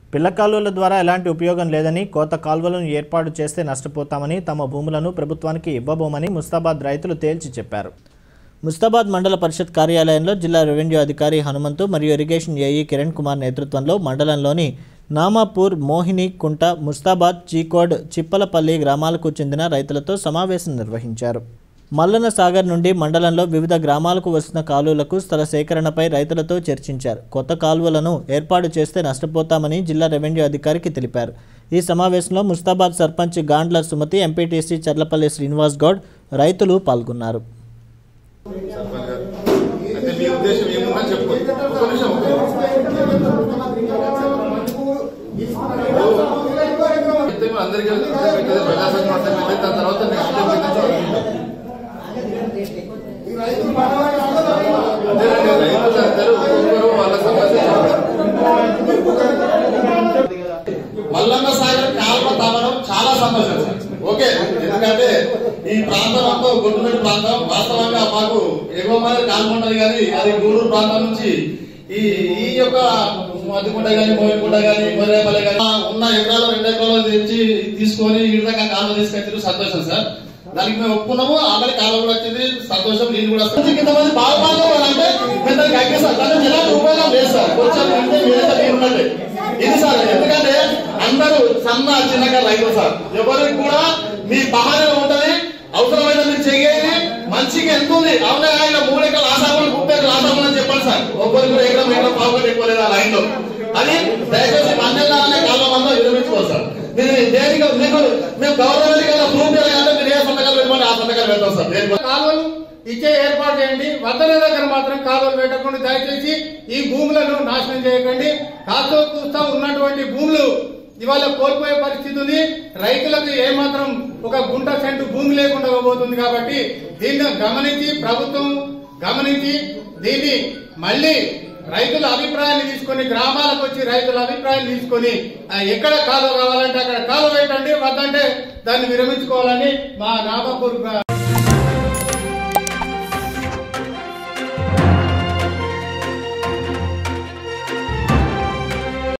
పిల్ల కాలువల ద్వారా ఎలాంటి ఉపయోగం లేదని కోత కాలువలను ఏర్పాటు చేస్తే నష్టపోతామని తమ భూములను ప్రభుత్వానికి ఇవ్వబోమని ముస్తాబాద్ రైతులు తేల్చి చెప్పారు ముస్తాబాద్ మండల పరిషత్ కార్యాలయంలో జిల్లా రెవెన్యూ అధికారి హనుమంతు మరియు ఇరిగేషన్ ఏఈ కిరణ్ కుమార్ నేతృత్వంలో మండలంలోని నామాపూర్ మోహిని కుంట ముస్తాబాద్ చీకోడ్ చిప్పలపల్లి గ్రామాలకు చెందిన రైతులతో సమావేశం నిర్వహించారు మల్లన సాగర్ నుండి మండలంలో వివిధ గ్రామాలకు వస్తున్న కాలువలకు స్థల సేకరణపై రైతులతో చర్చించారు కొత్త కాలువలను ఏర్పాటు చేస్తే నష్టపోతామని జిల్లా రెవెన్యూ అధికారికి తెలిపారు ఈ సమావేశంలో ముస్తాబాద్ సర్పంచ్ గాండ్ల సుమతి ఎంపీటీసీ చర్లపల్లి శ్రీనివాస్ గౌడ్ రైతులు పాల్గొన్నారు సర్పంచ్ గారు అయితే మీ ఉద్దేశం ఏముందని చెప్పుకోండి ఒక్క నిమిషం ఒక్క నిమిషం. అయితే మీరు అందరికీ పెట్టేది ప్రజాసంఘం అంతా పెట్టేది దాని తర్వాత నెక్స్ట్ టైం పెట్టచ్చు అదేనండి రైతులు అందరూ ఒక్కొక్కరు వాళ్ళ సమస్య మల్లన్న సాగర్ కాల్వ తవ్వడం చాలా సంతోషం సార్ ఓకే ఎందుకంటే ఈ ప్రాంతం అంతా గొడ్డుమెట్టు ప్రాంతం వాస్తవంగా మాకు ఎగువ మీద కాలువ ఉంటది కానీ అది గూడూరు ప్రాంతం నుంచి ఈ ఈ యొక్క మధ్యకుంట కానీ మోయకుంట కానీ మొరేపల్లి కానీ ఉన్న ఎకరాలు రెండు ఎకరాలు తెచ్చి తీసుకొని ఈ విధంగా కాలువ తీసుకొచ్చారు సంతోషం సార్ దానికి మేము ఒప్పుకున్నాము ఆల్రెడీ కాలువ కూడా వచ్చింది సంతోషం నీళ్ళు కూడా వస్తుంది ఇంతమంది బాగుపడాలంటే మేము దానికి అగ్గేస్తాం దానికి ఎలాంటి ఉపయోగం లేదు సార్ కొంచెం ఉంటే మీరైతే మీరు ఉండండి ఇది సార్ ఎందుకంటే అందరూ సన్న చిన్నగా రైతులు సార్ ఎవరికి కూడా మీ బహానే ఉంటది అవసరమైన మీరు చెయ్యాలి మంచిగా ఎంత ఉంది అవునా ఆయన మూడు ఎకరాల ఆసాములు ముప్పై ఎకరాల ఆసాములు అని చెప్పండి సార్ ఒక్కరికి కూడా ఎకరం ఎకరం పావుగంట ఎక్కువ లేదు ఆ లైన్ లో అది దయచేసి మండలాలనే కాలం అంతా విరమించుకోవాలి సార్ మీరు దేనికి మీకు మేము గవర్నమెంట్ కదా ప్రూఫ్ చేయాలంటే మీరు ఏ సంతకాలు పెట్టమని ఆ సంతకాలు పెడతాం సార్ దేనికి కాలువలు ఇచ్చే ఏర్పాటు చేయండి వద్దల దగ్గర మాత్రం కాలువలు పెట్టకుండా దయచేసి ఈ భూములను నాశనం చేయకండి కాస్తో కూస్తా ఉన్నటువంటి భూములు ఇవాళ కోల్పోయే పరిస్థితి ఉంది రైతులకు ఏమాత్రం ఒక గుంట సెంటు భూమి లేకుండా పోతుంది కాబట్టి దీన్ని గమనించి ప్రభుత్వం గమనించి దీన్ని మళ్ళీ రైతుల అభిప్రాయాన్ని తీసుకొని గ్రామాలకు వచ్చి రైతుల అభిప్రాయాన్ని తీసుకొని ఆ, ఎక్కడ కాలువ కావాలంటే అక్కడ కాలువ పెట్టండి వద్దంటే దాన్ని విరమించుకోవాలని మా నాగపూర్